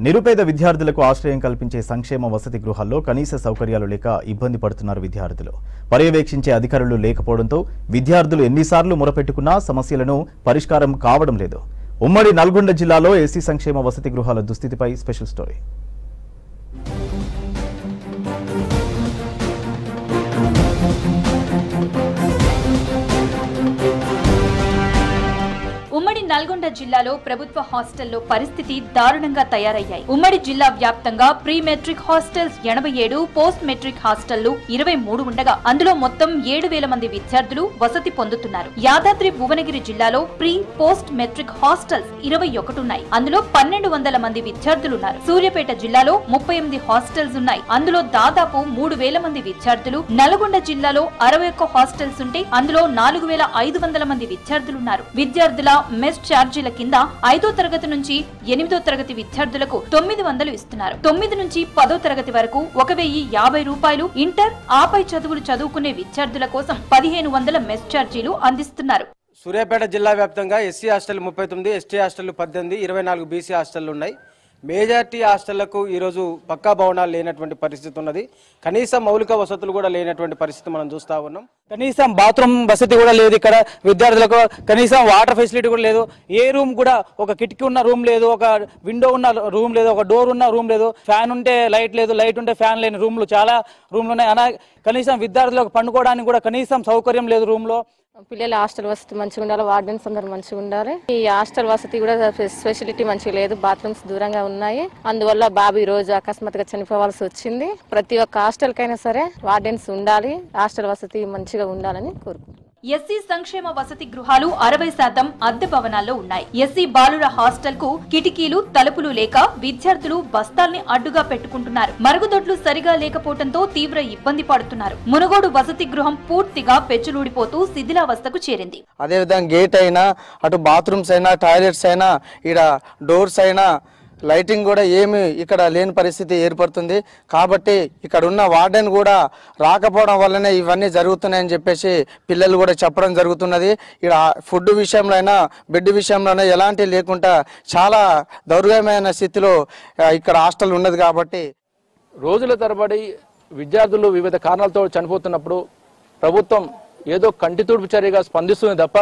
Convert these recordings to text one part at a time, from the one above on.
నిరుపేద విద్యార్థులకు ఆశ్రయం కల్పించే సంక్షేమ వసతి గృహాల్లో కనీస సౌకర్యాలు లేక ఇబ్బంది పడుతున్నారు విద్యార్థులు పర్యవేక్షించే అధికారులు లేకపోవడంతో విద్యార్థులు ఎన్నిసార్లు మొరపెట్టుకున్నా సమస్యలను పరిష్కారం కావడం లేదు ఉమ్మడి నల్గొండ జిల్లాలో ఎస్సీ సంక్షేమ వసతి గృహాల దుస్థితిపై స్పెషల్ స్టోరీ ఉమ్మడి నల్గొండ జిల్లాలో ప్రభుత్వ హాస్టల్లో పరిస్థితి దారుణంగా తయారయ్యాయి ఉమ్మడి జిల్లా వ్యాప్తంగా ప్రీ మెట్రిక్ హాస్టల్స్ ఎనభై ఏడు పోస్ట్ మెట్రిక్ హాస్టళ్లు ఇరవై మూడు ఉండగా అందులో మొత్తం ఏడు వేల మంది విద్యార్థులు వసతి పొందుతున్నారు యాదాద్రి భువనగిరి జిల్లాలో ప్రీ పోస్ట్ మెట్రిక్ హాస్టల్స్ ఇరవై ఒకటి ఉన్నాయి అందులో పన్నెండు వందల మంది విద్యార్థులున్నారు సూర్యాపేట జిల్లాలో ముప్పై ఎనిమిది హాస్టల్స్ ఉన్నాయి అందులో దాదాపు మూడు వేల మంది విద్యార్థులు నల్గొండ జిల్లాలో అరవై ఒక్క హాస్టల్స్ ఉంటే అందులో నాలుగు వేల ఐదు వందల మంది విద్యార్థులున్నారు విద్యార్థుల మెస్ ఛార్జీల కింద ఐదో తరగతి నుంచి ఎనిమిదో తరగతి విద్యార్థులకు తొమ్మిది వందలు ఇస్తున్నారు తొమ్మిది నుంచి పదో తరగతి వరకు ఒక వెయ్యి యాభై రూపాయలు ఇంటర్ ఆపై చదువులు చదువుకునే విద్యార్థుల కోసం పదిహేను వందల మెస్ ఛార్జీలు అందిస్తున్నారు సూర్యాపేట జిల్లా వ్యాప్తంగా ఎస్సీ హాస్టల్ ముప్పై తొమ్మిది ఎస్టీ హాస్టల్ పద్దెనిమిది ఇరవై నాలుగు బీసీ హాస్టళ్లు ఉన్నాయి మేజార్టీ హాస్టళ్లకు ఈరోజు పక్కా భవనాలు లేనటువంటి పరిస్థితి ఉన్నది కనీస మౌలిక వసతులు కూడా లేనటువంటి పరిస్థితి మనం చూస్తా ఉన్నాం కనీసం బాత్రూమ్ వసతి కూడా లేదు ఇక్కడ విద్యార్థులకు కనీసం వాటర్ ఫెసిలిటీ కూడా లేదు ఏ రూమ్ కూడా ఒక కిటికీ ఉన్న రూమ్ లేదు ఒక విండో ఉన్న రూమ్ లేదు ఒక డోర్ ఉన్న రూమ్ లేదు ఫ్యాన్ ఉంటే లైట్ లేదు లైట్ ఉంటే ఫ్యాన్ లేని రూమ్లు చాలా రూమ్లు ఉన్నాయి అలా కనీసం విద్యార్థులకు పండుకోవడానికి కూడా కనీసం సౌకర్యం లేదు రూమ్ లో పిల్లల హాస్టల్ వసతి మంచిగా ఉండాలి వార్డెన్స్ అందరు మంచిగా ఉండాలి ఈ హాస్టల్ వసతి కూడా ఫెసిలిటీ మంచిగా లేదు బాత్రూమ్స్ దూరంగా ఉన్నాయి అందువల్ల బాబు ఈ రోజు అకస్మాత్తుగా చనిపోవాల్సి వచ్చింది ప్రతి ఒక్క హాస్టల్ కైనా సరే వార్డెన్స్ ఉండాలి హాస్టల్ వసతి మంచిగా ఉండాలని కోరుకుంటున్నాను ఎస్సీ సంక్షేమ వసతి గృహాలు అరవై శాతం అద్దె భవనాల్లో ఉన్నాయి ఎస్సీ బాలుర హాస్టల్ కు కిటికీలు తలుపులు లేక విద్యార్థులు బస్తాల్ని అడ్డుగా పెట్టుకుంటున్నారు మరుగుదొడ్లు సరిగా లేకపోవడంతో తీవ్ర ఇబ్బంది పడుతున్నారు మునుగోడు వసతి గృహం పూర్తిగా పెచ్చులూడిపోతూ శిథిలావస్థకు చేరింది అదేవిధంగా గేట్ అయినా అటు బాత్రూమ్స్ అయినా టాయిలెట్స్ అయినా ఇక్కడ డోర్స్ అయినా లైటింగ్ కూడా ఏమి ఇక్కడ లేని పరిస్థితి ఏర్పడుతుంది కాబట్టి ఇక్కడ ఉన్న వార్డెన్ కూడా రాకపోవడం వల్లనే ఇవన్నీ జరుగుతున్నాయని చెప్పేసి పిల్లలు కూడా చెప్పడం జరుగుతున్నది ఇక్కడ ఫుడ్ విషయంలో అయినా బెడ్ విషయంలోనే ఎలాంటి లేకుండా చాలా దౌర్ఘ్యమైన స్థితిలో ఆ, ఇక్కడ హాస్టల్ ఉన్నది కాబట్టి రోజుల తరబడి విద్యార్థులు వివిధ కారణాలతో చనిపోతున్నప్పుడు ప్రభుత్వం ఏదో కంటి తుడుపు చర్యగా స్పందిస్తుంది తప్ప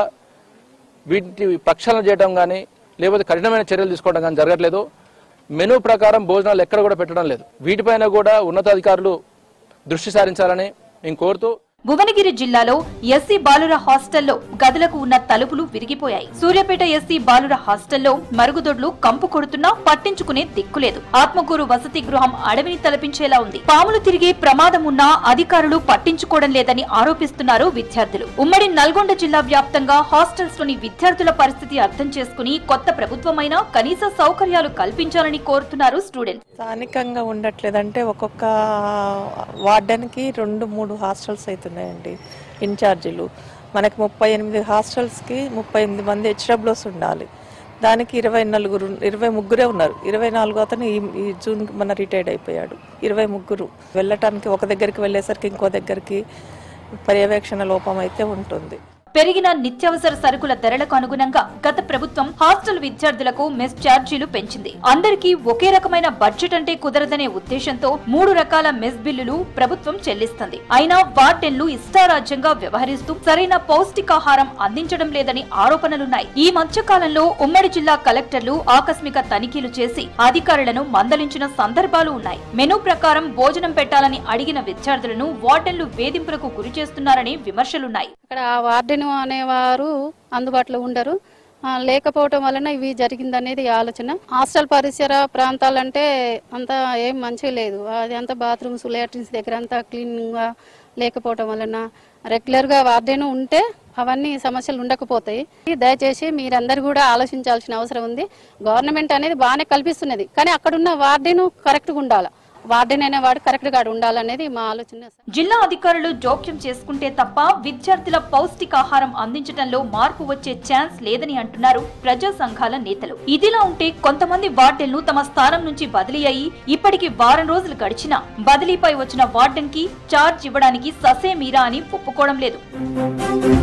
వీటి ప్రక్షాళన చేయడం కానీ లేకపోతే కఠినమైన చర్యలు తీసుకోవడం కానీ జరగట్లేదు మెనూ ప్రకారం భోజనాలు ఎక్కడ కూడా పెట్టడం లేదు వీటిపైన కూడా ఉన్నతాధికారులు దృష్టి సారించాలని మేము కోరుతూ భువనగిరి జిల్లాలో ఎస్సీ బాలుర హాస్టల్లో గదులకు ఉన్న తలుపులు విరిగిపోయాయి సూర్యాపేట ఎస్సీ బాలుర హాస్టల్లో మరుగుదొడ్లు కంపు కొడుతున్నా పట్టించుకునే దిక్కులేదు ఆత్మకూరు వసతి గృహం అడవిని తలపించేలా ఉంది పాములు తిరిగే ప్రమాదం ఉన్నా అధికారులు పట్టించుకోవడం లేదని ఆరోపిస్తున్నారు విద్యార్థులు ఉమ్మడి నల్గొండ జిల్లా వ్యాప్తంగా హాస్టల్స్ లోని విద్యార్థుల పరిస్థితి అర్థం చేసుకుని కొత్త ప్రభుత్వమైనా కనీస సౌకర్యాలు కల్పించాలని కోరుతున్నారు స్టూడెంట్స్ స్థానికంగా ఉండట్లేదంటే ఒక్కొక్క వార్డెన్కి రెండు మూడు హాస్టల్స్ అవుతున్నాయండి ఇన్ఛార్జీలు మనకి ముప్పై ఎనిమిది హాస్టల్స్కి ముప్పై ఎనిమిది మంది హెచ్డబ్ల్యూస్ ఉండాలి దానికి ఇరవై నలుగురు ఇరవై ముగ్గురే ఉన్నారు ఇరవై నాలుగు అతను ఈ ఈ జూన్ మన రిటైర్డ్ అయిపోయాడు ఇరవై ముగ్గురు వెళ్ళటానికి ఒక దగ్గరికి వెళ్ళేసరికి ఇంకో దగ్గరికి పర్యవేక్షణ లోపం అయితే ఉంటుంది పెరిగిన నిత్యావసర సరుకుల ధరలకు అనుగుణంగా గత ప్రభుత్వం హాస్టల్ విద్యార్థులకు మెస్ ఛార్జీలు పెంచింది అందరికీ ఒకే రకమైన బడ్జెట్ అంటే కుదరదనే ఉద్దేశంతో మూడు రకాల మెస్ బిల్లులు ప్రభుత్వం చెల్లిస్తుంది అయినా వార్డెన్లు ఇష్టారాజ్యంగా వ్యవహరిస్తూ సరైన పౌష్టికాహారం అందించడం లేదని ఆరోపణలున్నాయి ఈ మధ్య కాలంలో ఉమ్మడి జిల్లా కలెక్టర్లు ఆకస్మిక తనిఖీలు చేసి అధికారులను మందలించిన సందర్భాలు ఉన్నాయి మెనూ ప్రకారం భోజనం పెట్టాలని అడిగిన విద్యార్థులను వార్డెన్లు వేధింపులకు గురి చేస్తున్నారని విమర్శలున్నాయి ఇక్కడ ఆ వార్డెన్ అనేవారు అందుబాటులో ఉండరు ఆ, లేకపోవటం వలన ఇవి జరిగిందనేది ఆలోచన హాస్టల్ పరిసర ప్రాంతాలంటే అంత ఏం మంచిగా లేదు అది అంతా బాత్రూమ్స్ లాట్రిన్స్ దగ్గర అంతా క్లీన్గా లేకపోవటం వలన రెగ్యులర్గా వార్డెన్ ఉంటే అవన్నీ సమస్యలు ఉండకపోతాయి దయచేసి మీరందరూ కూడా ఆలోచించాల్సిన అవసరం ఉంది గవర్నమెంట్ అనేది బాగానే కల్పిస్తున్నది కానీ అక్కడున్న వార్డెన్ కరెక్ట్గా ఉండాలి వార్డెన్ అనేవాడు కరెక్ట్గా ఉండాలనేది మా ఆలోచన జిల్లా అధికారులు జోక్యం చేసుకుంటే తప్ప విద్యార్థుల పౌష్టికాహారం అందించడంలో మార్పు వచ్చే ఛాన్స్ లేదని అంటున్నారు ప్రజా సంఘాల నేతలు ఇదిలా ఉంటే కొంతమంది వార్డెన్లు తమ స్థానం నుంచి బదిలీ అయి ఇప్పటికి వారం రోజులు గడిచినా బదిలీపై వచ్చిన వార్డెన్ కి చార్జ్ ఇవ్వడానికి ససే మీరా అని ఒప్పుకోవడం లేదు